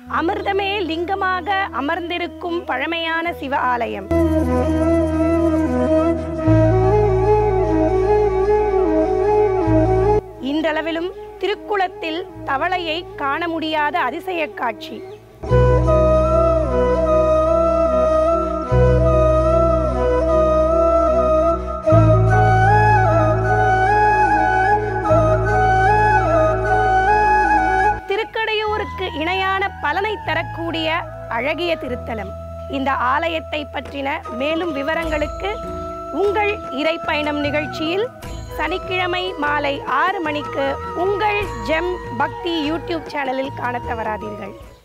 அமிர்தமே லிங்கமாக அமர்ந்திருக்கும் பழமையான சிவ ஆலயம் இன்றளவிலும் திருக்குளத்தில் தவளையை காண முடியாத அதிசய காட்சி திருக்கடையூருக்கு இணையான பலனை தரக்கூடிய அழகிய திருத்தலம் இந்த ஆலயத்தை பற்றின மேலும் விவரங்களுக்கு உங்கள் இறை பயணம் நிகழ்ச்சியில் சனிக்கிழமை மாலை ஆறு மணிக்கு உங்கள் ஜெம் பக்தி யூடியூப் சேனலில் காணத் தவறாதீர்கள்